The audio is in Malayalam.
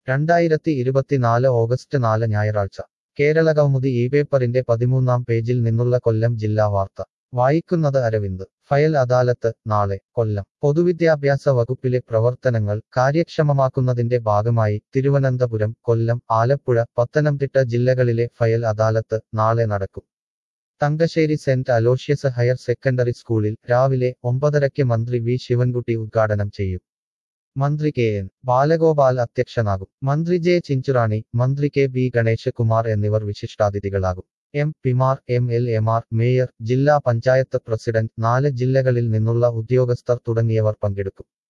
രണ്ടായിരത്തി ഇരുപത്തിനാല് ഓഗസ്റ്റ് നാല് ഞായറാഴ്ച കേരള കൗമുദി ഈ പേപ്പറിന്റെ പതിമൂന്നാം പേജിൽ നിന്നുള്ള കൊല്ലം ജില്ലാ വാർത്ത വായിക്കുന്നത് അരവിന്ദ് ഫയൽ അദാലത്ത് നാളെ കൊല്ലം പൊതുവിദ്യാഭ്യാസ വകുപ്പിലെ പ്രവർത്തനങ്ങൾ കാര്യക്ഷമമാക്കുന്നതിന്റെ ഭാഗമായി തിരുവനന്തപുരം കൊല്ലം ആലപ്പുഴ പത്തനംതിട്ട ജില്ലകളിലെ ഫയൽ അദാലത്ത് നാളെ നടക്കും Thangassery saint Aloysius higher secondary സ്കൂളിൽ രാവിലെ ഒമ്പതരയ്ക്ക് മന്ത്രി വി ശിവൻകുട്ടി ഉദ്ഘാടനം ചെയ്യും മന്ത്രി കെ എൻ ബാലഗോപാൽ അധ്യക്ഷനാകും മന്ത്രി ജെ ചിഞ്ചുറാണി മന്ത്രി കെ ബി ഗണേശകുമാർ എന്നിവർ വിശിഷ്ടാതിഥികളാകും എം പിമാർ എം എൽ എമാർ മേയർ ജില്ലാ പഞ്ചായത്ത് പ്രസിഡന്റ് നാല് ജില്ലകളിൽ നിന്നുള്ള ഉദ്യോഗസ്ഥർ തുടങ്ങിയവർ പങ്കെടുക്കും